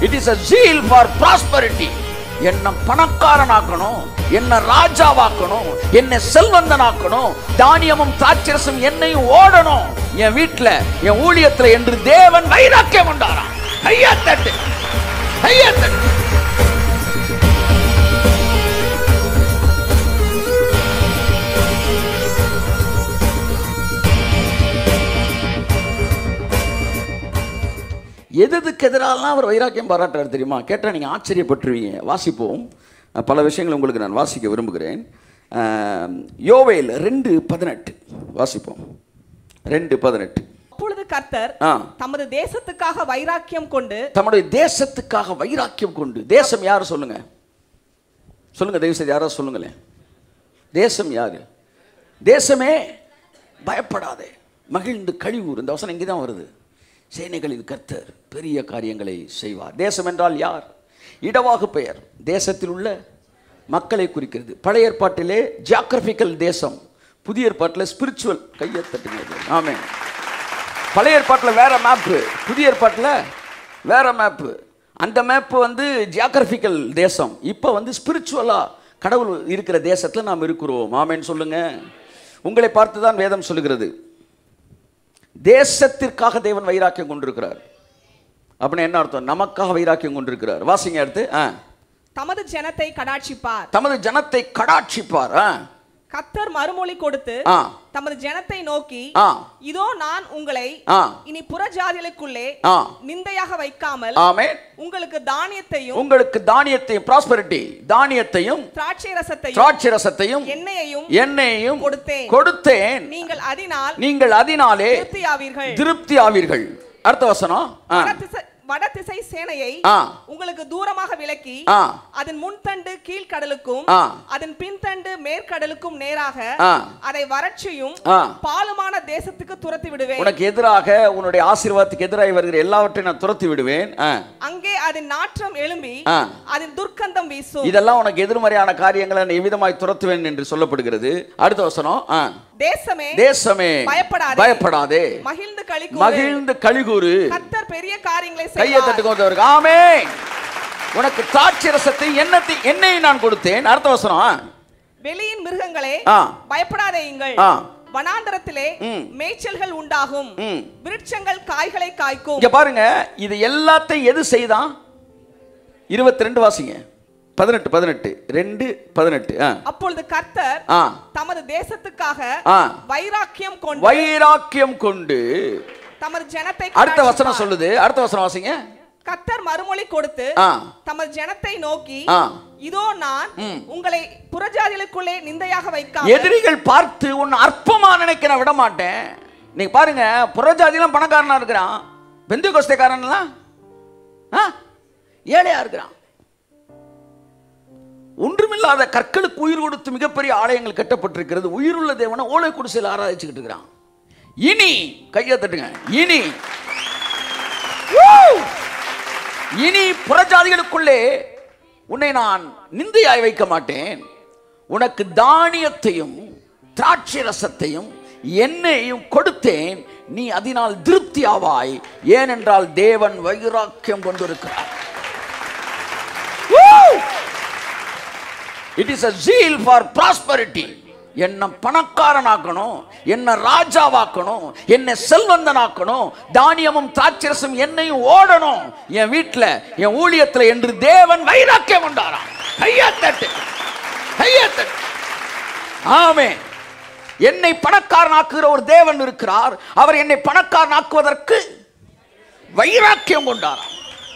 It is a zeal for prosperity என்ன பணக்காரனாக்கணும் என்ன ராஜாவாக்கணும் என்ன செல்வந்தனாக்கணும் தானியமும் திராட்சரசம் என்னையும் ஓடணும் என் வீட்டுல என் ஊழியத்துல என்று தேவன் வைராக்கியம் உண்டாராம் ஐயா தட்டு ஐயா தட்டு எதுக்கு எதிராலாம் அவர் வைராக்கியம் பாராட்டுறாரு தெரியுமா கேட்டால் நீங்கள் ஆச்சரியப்பட்டுருவீங்க வாசிப்போம் அஹ் பல விஷயங்கள் உங்களுக்கு நான் வாசிக்க விரும்புகிறேன் அஹ் யோவேல் ரெண்டு பதினெட்டு வாசிப்போம் ரெண்டு பதினெட்டு அப்பொழுது கர்த்தர் ஆ தமது தேசத்துக்காக வைராக்கியம் கொண்டு தம்முடைய தேசத்துக்காக வைராக்கியம் கொண்டு தேசம் யார் சொல்லுங்க சொல்லுங்க தயவு செய்து யாராவது சொல்லுங்களேன் தேசம் யாரு தேசமே பயப்படாதே மகிழ்ந்து கழிவுறு இந்த வசனம் இங்கே தான் வருது சேனைகளின் கர்த்தர் பெரிய காரியங்களை செய்வார் தேசம் என்றால் யார் இடவாகு பெயர் தேசத்தில் உள்ள மக்களை குறிக்கிறது பழைய ஏற்பாட்டிலே ஜியாகிரபிக்கல் தேசம் புதிய ஏற்பாட்டில் ஸ்பிரிச்சுவல் கையை தட்டுங்க ஆமென் பழைய ஏற்பாட்டில் வேற மேப்பு புதிய ஏற்பாட்டில் வேற மேப்பு அந்த மேப்பு வந்து ஜியாகிரபிக்கல் தேசம் இப்போ வந்து ஸ்பிரிச்சுவலாக கடவுள் இருக்கிற தேசத்தில் நாம் இருக்கிறோம் ஆமேன்னு சொல்லுங்க உங்களை பார்த்து தான் வேதம் சொல்லுகிறது தேசத்திற்காக தேவன் வைராக்கியம் கொண்டிருக்கிறார் அப்படின்னு என்ன அர்த்தம் நமக்காக வைராக்கியம் கொண்டிருக்கிறார் வாசிங்க அடுத்து ஆ தமது ஜனத்தை கடாட்சிப்பார் தமது ஜனத்தை கடாட்சிப்பார் ஆ கர்த்தர் மறுமொழி கொடுத்து ஆ தமது ஜனத்தை நோக்கி ஆ இதோ நான் உங்களை ஆ இனி புறஜாதிகளுக்குள்ளே ஆ நிந்தையாக வைக்காமல் ஆமென் உங்களுக்கு தானியத்தையும் உங்களுக்கு தானியத்தையும் ப்ராஸ்பரிட்டி தானியத்தையும் திராட்சை ரசத்தையும் திராட்சை ரசத்தையும் எண்ணெயையும் எண்ணெயையும் கொடுத்தேன். கொடுத்தேன் நீங்கள் அதனால் நீங்கள் அதனாலே திருப்தியாவீர்கள் திருப்தி ஆவீர்கள் அடுத்த வசனம் ஆ, வடதிசை வடதிசை சேனையை ஆ, உங்களுக்கு தூரமாக விலக்கி ஆ, அதன் முன்தண்டு கீழ்கடலுக்கும் ஆ. அதன் பின்தண்டு மேற்கடலுக்கும் நேராக ஆ. அதை வறட்சியும் ஆ. பாலுமான தேசத்துக்கு துரத்தி விடுவேன் உனக்கு எதிராக உன்னுடைய ஆசீர்வாதத்துக்கு எதிராக வருகிற எல்லாவற்றையும் நான் துரத்தி விடுவேன் ஆ, அங்கே அதன் நாற்றம் எழும்பி ஆ. அதன் துர்க்கந்தம் வீசும் இதெல்லாம் உனக்கு எதிர்மறையான காரியங்களை நான் எவ்விதமாய் துரத்துவேன் என்று சொல்லப்படுகிறது அடுத்த வசனம் ஆ, தேசமே தேசமே பயப்படாதே. பயப்படாதே மகிழ்ந்து களி மகிழ்ந்து கழிகூறு கர்த்தர் பெரிய காரியங்களை கையை செய்வார் தட்டுக்கோந்தவருக்கு ஆமே உனக்கு திராட்சை ரசத்தை எண்ணத்தை எண்ணெயை நான் கொடுத்தேன் அடுத்த வசனம் ஆ. வெளியின் மிருகங்களே ஆ. பயப்படாதேயுங்கள் ஆ. வனாந்தரத்திலே ம். மேய்ச்சல்கள் உண்டாகும் ம். விருட்சங்கள் காய்களை காய்க்கும் இங்க பாருங்க இது எல்லாத்தையும் எது செய்தான் இருபத்தி ரெண்டு வாசிங்க பதினெட்டு பதினெட்டு ரெண்டு பதினெட்டு ஆ அப்பொழுது கர்த்தர் ஆ தமது தேசத்துக்காக ஆ. வைராக்கியம் கொண்டு வைராக்கியம் கொண்டு தமது ஜனத்தை அடுத்த வசனம் கடாட்சிப்பார். சொல்லுது அடுத்த வசனம் வாசிங்க கர்த்தர் மறுமொழி கொடுத்து ஆ தமது ஜனத்தை நோக்கி ஆ. இதோ நான் ம். உங்களை புறஜாதிகளுக்குள்ளே நிந்தையாக வைக்காமல் எதிரிகள் பார்த்து உன்னை அற்பமா நினைக்க நான் விட மாட்டேன் நீங்க பாருங்க புறஜாதிலாம் பணக்காரனா இருக்கிறான் பெந்து கோஸ்தைக்காரன்லாம் ஆ ஏழையா இருக்கிறான் ஒன்றுமில்லாத கற்களுக்கு உயிர் கொடுத்து மிகப்பெரிய ஆலயங்கள் கட்டப்பட்டிருக்கிறது உயிருள்ள தேவனை ஓலை குடிசையில் ஆராய்ச்சிக்கிட்டு இருக்கிறான் இனி கையை தட்டுங்க இனி Woo! இனி புறஜாதிகளுக்குள்ளே உன்னை நான் நிந்தையாய் வைக்க மாட்டேன் உனக்கு தானியத்தையும் திராட்சை ரசத்தையும் எண்ணெயையும் கொடுத்தேன் நீ அதனால் திருப்தி ஆவாய் ஏனென்றால் தேவன் வைராக்கியம் கொண்டிருக்கிறார் it is a zeal for prosperity என்ன பணக்காரனாக்கணும் என்ன ராஜாவாக்கணும் என்ன செல்வந்தனாக்கணும் தானியமும் திராட்சரசம் என்னையும் ஓடணும் என் வீட்டுல என் ஊழியத்துல என்று தேவன் வைராக்கியம் உண்டாராம் ஐயா தட்டு ஐயா தட்டு ஆமே என்னை பணக்காரனாக்குகிற ஒரு தேவன் இருக்கிறார் அவர் என்னை பணக்காரனாக்குவதற்கு வைராக்கியம் கொண்டாராம்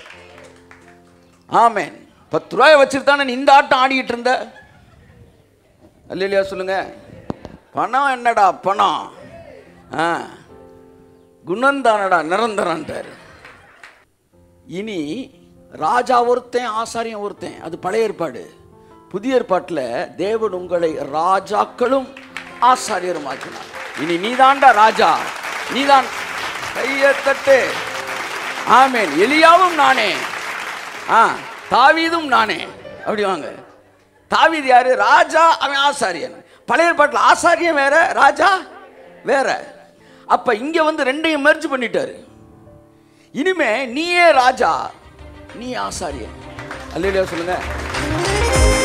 ஆமென் பத்து ரூபாய் வச்சுட்டு தானே நீ இந்த ஆட்டம் ஆடிக்கிட்டு இருந்த அல்லையா சொல்லுங்க பணம் என்னடா பணம் ஆ குணந்தானடா நிரந்தரன்றார் இனி ராஜா ஒருத்தன் ஆசாரியம் ஒருத்தன் அது பழைய ஏற்பாடு புதிய ஏற்பாட்டில் தேவன் உங்களை ராஜாக்களும் ஆசாரியரும் ஆக்கினார் இனி நீதான்டா ராஜா நீதான் கையை தட்டு ஆமேன் எலியாவும் நானே ஆ தாவீதும் நானே அப்படி வாங்க தாவீது யாரு ராஜா அவன் ஆசாரியன் பழைய ஏற்பாட்டில் ஆசாரியன் வேற ராஜா வேற அப்ப இங்க வந்து ரெண்டையும் மெர்ஜ் பண்ணிட்டாரு இனிமே நீயே ராஜா நீ ஆசாரியன் அல்லையா சொல்லுங்க